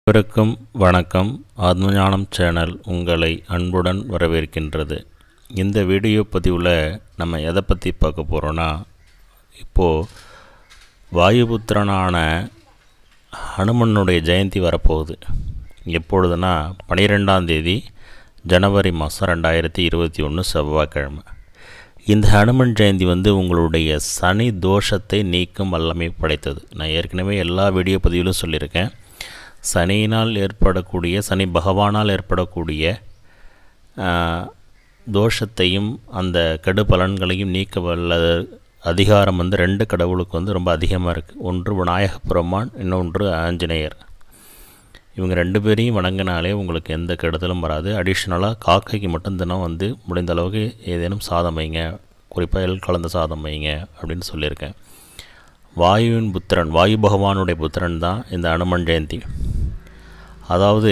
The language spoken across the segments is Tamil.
அனைவருக்கும் வணக்கம் ஆத்மஞானம் சேனல் உங்களை அன்புடன் வரவேற்கின்றது இந்த வீடியோ பதிவில் நம்ம எதை பற்றி பார்க்க போகிறோன்னா இப்போது வாயுபுத்திரனான ஹனுமனுடைய ஜெயந்தி வரப்போகுது எப்பொழுதுனா பனிரெண்டாம் தேதி ஜனவரி மாதம் ரெண்டாயிரத்தி இருபத்தி ஒன்று செவ்வாய்க்கிழமை இந்த ஹனுமன் ஜெயந்தி வந்து உங்களுடைய சனி தோஷத்தை நீக்கும் வல்லமை படைத்தது நான் ஏற்கனவே எல்லா வீடியோ பதிவிலும் சொல்லியிருக்கேன் சனியினால் ஏற்படக்கூடிய சனி பகவானால் ஏற்படக்கூடிய ஆ, தோஷத்தையும் அந்த கெடு பலன்களையும் நீக்க வல்ல அதிகாரம் வந்து ரெண்டு கடவுளுக்கு வந்து ரொம்ப அதிகமாக இருக்குது ஒன்று விநாயக பெருமான் இன்னொன்று ஆஞ்சநேயர் இவங்க ரெண்டு பேரையும் வணங்கினாலே உங்களுக்கு எந்த கெடுதலும் வராது அடிஷ்னலாக காக்கைக்கு மட்டும் தினம் வந்து முடிந்த அளவுக்கு ஏதேனும் சாதம் வைங்க குறிப்பாக எள் கலந்த சாதம் வைங்க அப்படின்னு சொல்லியிருக்கேன் வாயுவின் புத்திரன் வாயு பகவானுடைய புத்திரன் தான் இந்த அனுமன் ஜெயந்தி அதாவது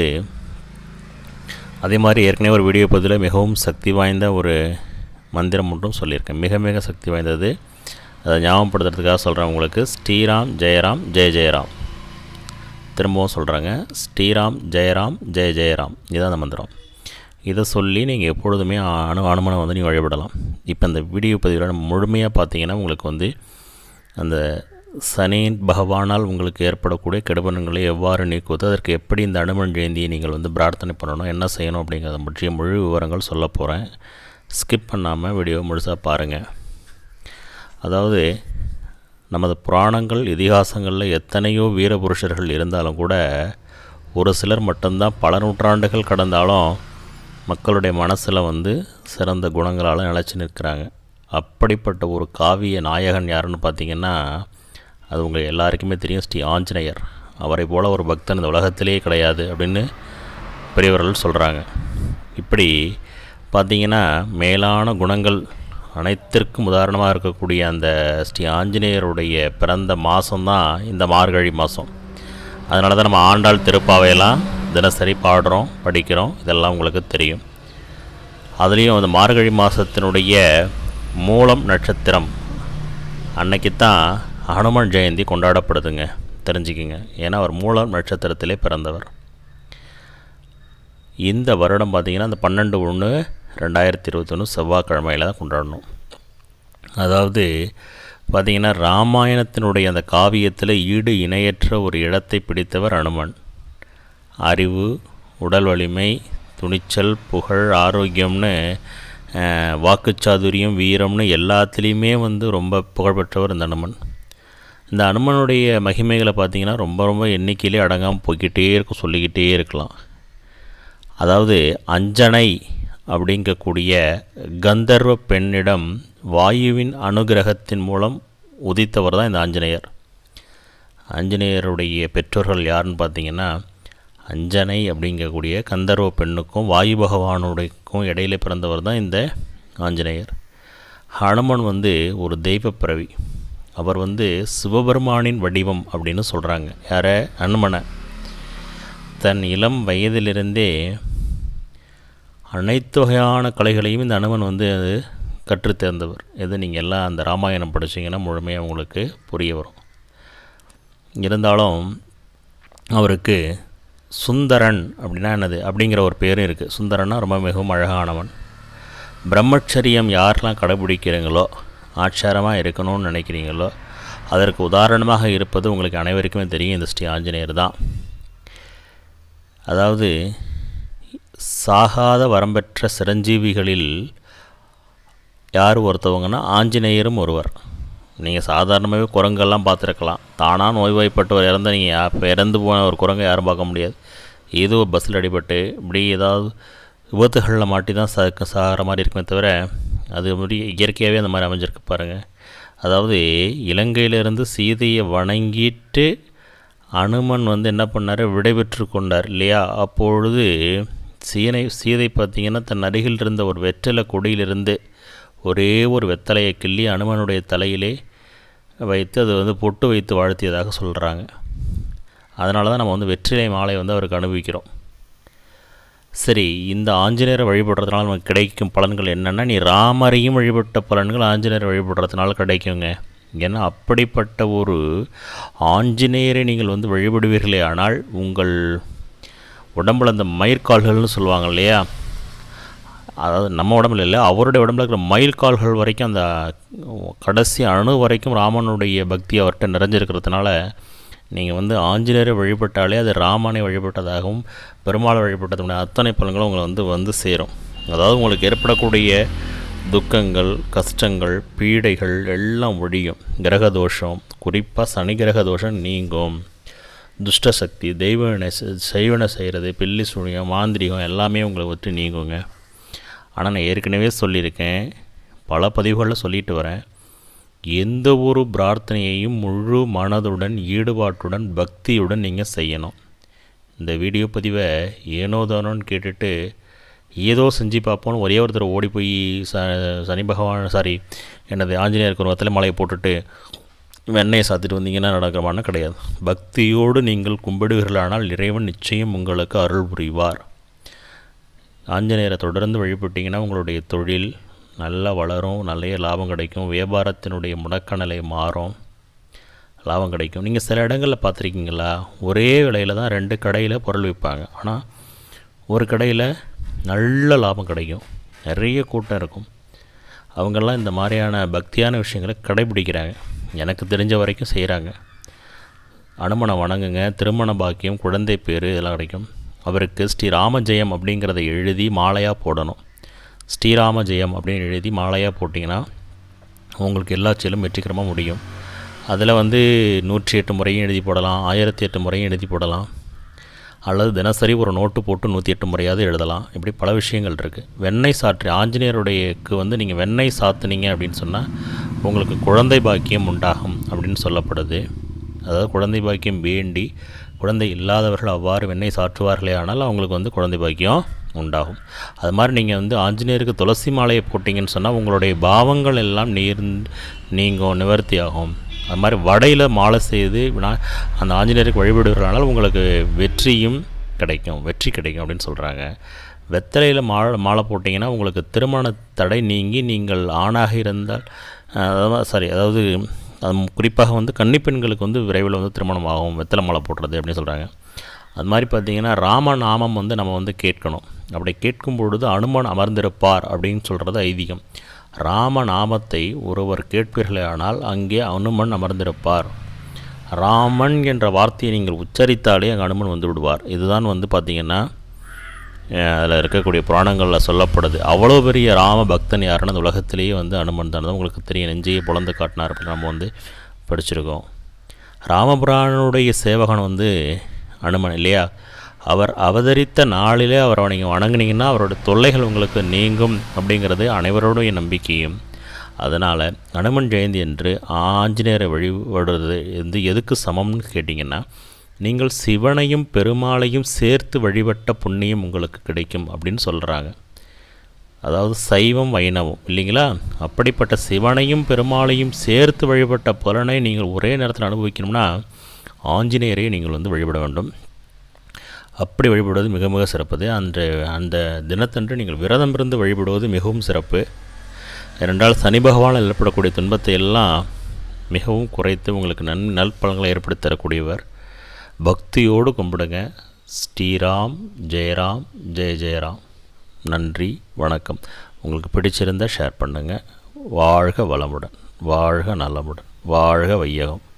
அதே மாதிரி ஏற்கனவே ஒரு வீடியோ பதிவில் மிகவும் சக்தி வாய்ந்த ஒரு மந்திரம் ஒன்றும் சொல்லியிருக்கேன் மிக மிக சக்தி வாய்ந்தது அதை ஞாபகப்படுத்துறதுக்காக சொல்கிறேன் உங்களுக்கு ஸ்ரீராம் ஜெயராம் ஜெய ஜெயராம் திரும்பவும் சொல்கிறாங்க ஸ்ரீராம் ஜெயராம் ஜெய ஜெயராம் இதுதான் அந்த மந்திரம் இதை சொல்லி நீங்கள் எப்பொழுதுமே அணு அனுமனை வந்து நீங்கள் வழிபடலாம் இப்போ இந்த வீடியோ பதிவில் நம்ம முழுமையாக பார்த்தீங்கன்னா உங்களுக்கு வந்து அந்த சனி பகவானால் உங்களுக்கு ஏற்படக்கூடிய கெடுபலன்களை எவ்வாறு நீக்குவது அதற்கு எப்படி இந்த அனுமன் ஜெயந்தியை நீங்கள் வந்து பிரார்த்தனை பண்ணணும் என்ன செய்யணும் அப்படிங்கிறத பற்றிய முழு விவரங்கள் சொல்ல போகிறேன் ஸ்கிப் பண்ணாமல் வீடியோ முழுசாக பாருங்கள் அதாவது நமது புராணங்கள் இதிகாசங்களில் எத்தனையோ வீரபுருஷர்கள் இருந்தாலும் கூட ஒரு சிலர் மட்டும்தான் பல நூற்றாண்டுகள் கடந்தாலும் மக்களுடைய மனசில் வந்து சிறந்த குணங்களால் நிலச்சி நிற்கிறாங்க அப்படிப்பட்ட ஒரு காவிய நாயகன் யாருன்னு பார்த்தீங்கன்னா அது உங்கள் எல்லாருக்குமே தெரியும் ஸ்ரீ ஆஞ்சநேயர் அவரை போல் ஒரு பக்தன் இந்த உலகத்திலேயே கிடையாது அப்படின்னு பெரியவர்கள் சொல்கிறாங்க இப்படி பார்த்தீங்கன்னா மேலான குணங்கள் அனைத்திற்கும் உதாரணமாக இருக்கக்கூடிய அந்த ஸ்ரீ ஆஞ்சநேயருடைய பிறந்த மாதம்தான் இந்த மார்கழி மாதம் அதனால தான் நம்ம ஆண்டாள் திருப்பாவையெல்லாம் தினசரி பாடுறோம் படிக்கிறோம் இதெல்லாம் உங்களுக்கு தெரியும் அதுலேயும் அந்த மார்கழி மாதத்தினுடைய மூலம் நட்சத்திரம் அன்னைக்கு தான் ஹனுமன் ஜெயந்தி கொண்டாடப்படுதுங்க தெரிஞ்சுக்கிங்க ஏன்னா அவர் மூலம் நட்சத்திரத்திலே பிறந்தவர் இந்த வருடம் பார்த்திங்கன்னா அந்த பன்னெண்டு ஒன்று ரெண்டாயிரத்தி இருபத்தொன்று செவ்வாய்க்கிழமையில் தான் கொண்டாடணும் அதாவது பார்த்திங்கன்னா ராமாயணத்தினுடைய அந்த காவியத்தில் ஈடு இணையற்ற ஒரு இடத்தை பிடித்தவர் அனுமன் அறிவு உடல் வலிமை துணிச்சல் புகழ் ஆரோக்கியம்னு அஹ், வாக்குச்சாதுரியம் வீரம்னு எல்லாத்துலேயுமே வந்து ரொம்ப புகழ்பெற்றவர் இந்த அனுமன் இந்த அனுமனுடைய மகிமைகளை பார்த்திங்கன்னா ரொம்ப ரொம்ப எண்ணிக்கையிலே அடங்காமல் போய்கிட்டே இருக்கும் சொல்லிக்கிட்டே இருக்கலாம் அதாவது அஞ்சனை அப்படிங்கக்கூடிய கந்தர்வ பெண்ணிடம் வாயுவின் அனுகிரகத்தின் மூலம் உதித்தவர் தான் இந்த ஆஞ்சநேயர் ஆஞ்சநேயருடைய பெற்றோர்கள் யாருன்னு பார்த்தீங்கன்னா அஞ்சனை அப்படிங்கக்கூடிய கந்தர்வ பெண்ணுக்கும் வாயு பகவானுடைக்கும் இடையில பிறந்தவர் தான் இந்த ஆஞ்சநேயர் ஹனுமன் வந்து ஒரு தெய்வ பிறவி அவர் வந்து சிவபெருமானின் வடிவம் அப்படின்னு சொல்கிறாங்க யாரை ஹனுமனை தன் இளம் வயதிலிருந்தே அனைத்து வகையான கலைகளையும் இந்த அனுமன் வந்து அது கற்றுத் தேர்ந்தவர் எது நீங்கள் எல்லாம் அந்த ராமாயணம் படிச்சீங்கன்னா முழுமையாக உங்களுக்கு புரிய வரும் இருந்தாலும் அவருக்கு சுந்தரன் அப்படின்னா என்னது அப்படிங்கிற ஒரு பேரும் இருக்குது சுந்தரன்னா ரொம்ப மிகவும் அழகானவன் பிரம்மச்சரியம் யாரெல்லாம் கடைபிடிக்கிறீங்களோ ஆச்சாரமாக இருக்கணும்னு நினைக்கிறீங்களோ அதற்கு உதாரணமாக இருப்பது உங்களுக்கு அனைவருக்குமே தெரியும் இந்த ஸ்ரீ ஆஞ்சநேயர் தான் அதாவது சாகாத வரம்பெற்ற சிரஞ்சீவிகளில் யார் ஒருத்தவங்கன்னா ஆஞ்சநேயரும் ஒருவர் நீங்கள் சாதாரணமாகவே குரங்கெல்லாம் பார்த்துருக்கலாம் தானாக நோய்வாய்ப்பட்டவர் இறந்த நீங்கள் அப்போ இறந்து போன ஒரு குரங்கை யாரும் பார்க்க முடியாது ஏதோ பஸ்ஸில் அடிபட்டு இப்படி ஏதாவது விபத்துகளில் மாட்டி தான் ச சாகிற மாதிரி இருக்குமே தவிர அது மாதிரி இயற்கையாகவே அந்த மாதிரி அமைஞ்சிருக்கு பாருங்கள் அதாவது இலங்கையிலிருந்து சீதையை வணங்கிட்டு அனுமன் வந்து என்ன பண்ணார் விடைபெற்று கொண்டார் இல்லையா அப்பொழுது சீனை சீதை பார்த்தீங்கன்னா தன் அருகில் இருந்த ஒரு வெற்றிலை கொடியிலிருந்து ஒரே ஒரு வெத்தலையை கிள்ளி அனுமனுடைய தலையிலே வைத்து அது வந்து பொட்டு வைத்து வாழ்த்தியதாக சொல்கிறாங்க அதனால தான் நம்ம வந்து வெற்றிலை மாலை வந்து அவருக்கு அனுபவிக்கிறோம் சரி இந்த ஆஞ்சநேயரை வழிபடுறதுனால நமக்கு கிடைக்கும் பலன்கள் என்னென்னா நீ ராமரையும் வழிபட்ட பலன்கள் ஆஞ்சநேயரை வழிபடுறதுனால கிடைக்குங்க ஏன்னா அப்படிப்பட்ட ஒரு ஆஞ்சநேயரை நீங்கள் வந்து வழிபடுவீர்களே ஆனால் உங்கள் உடம்புல இந்த மயிர்கால்கள்னு சொல்லுவாங்க இல்லையா அதாவது நம்ம உடம்புல இல்லை அவருடைய உடம்புல இருக்கிற மயில்கால்கள் வரைக்கும் அந்த கடைசி அணு வரைக்கும் ராமனுடைய பக்தி அவர்கிட்ட நிறைஞ்சிருக்கிறதுனால நீங்கள் வந்து ஆஞ்சநேயரை வழிபட்டாலே அது ராமனை வழிபட்டதாகவும் பெருமாளை வழிபட்டதுடைய அத்தனை பலன்களும் உங்களை வந்து வந்து சேரும் அதாவது உங்களுக்கு ஏற்படக்கூடிய துக்கங்கள் கஷ்டங்கள் பீடைகள் எல்லாம் ஒழியும் கிரக தோஷம் குறிப்பாக சனி கிரக தோஷம் நீங்கும் துஷ்ட சக்தி தெய்வனை செய்வனை செய்கிறது பில்லி சூனியம் மாந்திரிகம் எல்லாமே உங்களை விட்டு நீங்குங்க ஆனால் நான் ஏற்கனவே சொல்லியிருக்கேன் பல பதிவுகளில் சொல்லிட்டு வரேன் எந்த ஒரு பிரார்த்தனையையும் முழு மனதுடன் ஈடுபாட்டுடன் பக்தியுடன் நீங்கள் செய்யணும் இந்த வீடியோ பதிவை ஏனோதானோன்னு கேட்டுட்டு ஏதோ செஞ்சு பார்ப்போன்னு ஒரே ஒருத்தர் ஓடி போய் ச சனி பகவான் சாரி என்னது ஆஞ்சநேயருக்கு ஒரு வத்தலை மாலையை போட்டுட்டு வெண்ணெயை சாத்திட்டு வந்தீங்கன்னா நடக்கிறமான கிடையாது பக்தியோடு நீங்கள் கும்பிடுவீர்களானால் இறைவன் நிச்சயம் உங்களுக்கு அருள் புரிவார் ஆஞ்சநேயரை தொடர்ந்து வழிபட்டிங்கன்னா உங்களுடைய தொழில் நல்லா வளரும் நிறைய லாபம் கிடைக்கும் வியாபாரத்தினுடைய முடக்கநிலை மாறும் லாபம் கிடைக்கும் நீங்கள் சில இடங்களில் பார்த்துருக்கீங்களா ஒரே விலையில் தான் ரெண்டு கடையில் பொருள் விற்பாங்க ஆனால் ஒரு கடையில் நல்ல லாபம் கிடைக்கும் நிறைய கூட்டம் இருக்கும் அவங்கெல்லாம் இந்த மாதிரியான பக்தியான விஷயங்களை கடைபிடிக்கிறாங்க எனக்கு தெரிஞ்ச வரைக்கும் செய்கிறாங்க அனுமனை வணங்குங்க திருமண பாக்கியம் குழந்தை பேர் இதெல்லாம் கிடைக்கும் அவருக்கு ஸ்ரீ ராமஜெயம் அப்படிங்கிறத எழுதி மாலையாக போடணும் ஸ்ரீராம ஜெயம் அப்படின்னு எழுதி மாலையாக போட்டிங்கன்னா உங்களுக்கு எல்லா செயலும் வெற்றிகரமாக முடியும் அதில் வந்து நூற்றி எட்டு முறையும் எழுதி போடலாம் ஆயிரத்தி எட்டு முறையும் எழுதி போடலாம் அல்லது தினசரி ஒரு நோட்டு போட்டு நூற்றி எட்டு முறையாவது எழுதலாம் இப்படி பல விஷயங்கள் இருக்குது வெண்ணெய் சாற்றி ஆஞ்சநேயருடையக்கு வந்து நீங்கள் வெண்ணெய் சாத்துனீங்க அப்படின்னு சொன்னால் உங்களுக்கு குழந்தை பாக்கியம் உண்டாகும் அப்படின்னு சொல்லப்படுது அதாவது குழந்தை பாக்கியம் வேண்டி குழந்தை இல்லாதவர்கள் அவ்வாறு வெண்ணெய் சாற்றுவார்களே ஆனால் அவங்களுக்கு வந்து குழந்தை பாக்கியம் உண்டாகும் அது மாதிரி நீங்கள் வந்து ஆஞ்சநேயருக்கு துளசி மாலையை போட்டிங்கன்னு சொன்னால் உங்களுடைய பாவங்கள் எல்லாம் நீர் நீங்கும் நிவர்த்தி ஆகும் அது மாதிரி வடையில் மாலை செய்து வினா அந்த ஆஞ்சநேயருக்கு வழிபடுகிறனால உங்களுக்கு வெற்றியும் கிடைக்கும் வெற்றி கிடைக்கும் அப்படின்னு சொல்கிறாங்க வெத்தலையில் மாலை மாலை போட்டிங்கன்னா உங்களுக்கு திருமண தடை நீங்கி நீங்கள் ஆணாக இருந்தால் அதாவது சாரி அதாவது அது குறிப்பாக வந்து கன்னிப்பெண்களுக்கு வந்து விரைவில் வந்து திருமணம் ஆகும் வெத்தலை மாலை போடுறது அப்படின்னு சொல்கிறாங்க அது மாதிரி பார்த்திங்கன்னா ராமநாமம் வந்து நம்ம வந்து கேட்கணும் அப்படி கேட்கும் பொழுது அனுமன் அமர்ந்திருப்பார் அப்படின்னு சொல்கிறது ஐதீகம் ராமநாமத்தை ஒருவர் கேட்பீர்களே ஆனால் அங்கே அனுமன் அமர்ந்திருப்பார் ராமன் என்ற வார்த்தையை நீங்கள் உச்சரித்தாலே அங்கே அனுமன் வந்து விடுவார் இதுதான் வந்து பார்த்திங்கன்னா அதில் இருக்கக்கூடிய புராணங்களில் சொல்லப்படுது அவ்வளோ பெரிய ராம பக்தன் யாருன்னு அந்த உலகத்திலேயே வந்து அனுமன் தான் உங்களுக்கு தெரியும் நெஞ்சையே புலந்து காட்டினார் அப்படின்னு நம்ம வந்து படிச்சிருக்கோம் ராமபுரானுடைய சேவகன் வந்து அனுமன் இல்லையா அவர் அவதரித்த நாளிலே அவரை நீங்கள் வணங்குனீங்கன்னா அவரோட தொல்லைகள் உங்களுக்கு நீங்கும் அப்படிங்கிறது அனைவரோடைய நம்பிக்கையும் அதனால் அனுமன் ஜெயந்தி என்று ஆஞ்சநேயரை வழிபடுறது வந்து எதுக்கு சமம்னு கேட்டிங்கன்னா நீங்கள் சிவனையும் பெருமாளையும் சேர்த்து வழிபட்ட புண்ணியம் உங்களுக்கு கிடைக்கும் அப்படின்னு சொல்கிறாங்க அதாவது சைவம் வைணவம் இல்லைங்களா அப்படிப்பட்ட சிவனையும் பெருமாளையும் சேர்த்து வழிபட்ட பலனை நீங்கள் ஒரே நேரத்தில் அனுபவிக்கணும்னா ஆஞ்சநேயரை நீங்கள் வந்து வழிபட வேண்டும் அப்படி வழிபடுவது மிக மிக சிறப்பது அந்த அந்த தினத்தன்று நீங்கள் விரதம் இருந்து வழிபடுவது மிகவும் சிறப்பு இரண்டால் சனி பகவானால் ஏற்படக்கூடிய துன்பத்தை எல்லாம் மிகவும் குறைத்து உங்களுக்கு நன் நல்பலன்களை ஏற்படுத்தி தரக்கூடியவர் பக்தியோடு கும்பிடுங்க ஸ்ரீராம் ஜெயராம் ஜெய ஜெயராம் நன்றி வணக்கம் உங்களுக்கு பிடிச்சிருந்தால் ஷேர் பண்ணுங்கள் வாழ்க வளமுடன் வாழ்க நலமுடன் வாழ்க வையகம்